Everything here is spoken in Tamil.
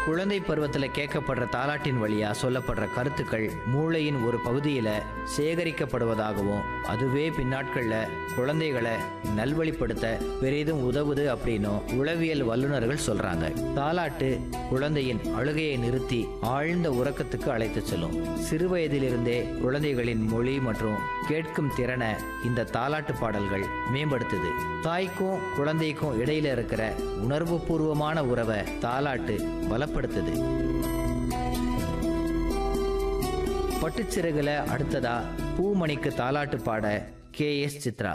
குழந்தை பருவத்துல கேட்கப்படுற தாலாட்டின் வழியா சொல்லப்படுற கருத்துக்கள் மூளையின் ஒரு பகுதியில சேகரிக்கப்படுவதாகவும் அதுவே பின்னாட்கள்ல குழந்தைகளை நல்வழிப்படுத்த பெரிதும் உதவுது அப்படின்னும் உளவியல் வல்லுநர்கள் சொல்றாங்க தாலாட்டு குழந்தையின் அழுகையை நிறுத்தி ஆழ்ந்த உறக்கத்துக்கு அழைத்து செல்லும் சிறுவயதிலிருந்தே குழந்தைகளின் மொழி மற்றும் கேட்கும் திறனை இந்த தாலாட்டு பாடல்கள் மேம்படுத்துது தாய்க்கும் குழந்தைக்கும் இடையில இருக்கிற உணர்வு பூர்வமான உறவை தாலாட்டு பலப்படுத்துது பட்டுச்சிறகுல அடுத்ததா பூமணிக்கு தாலாட்டு பாட கே எஸ் சித்ரா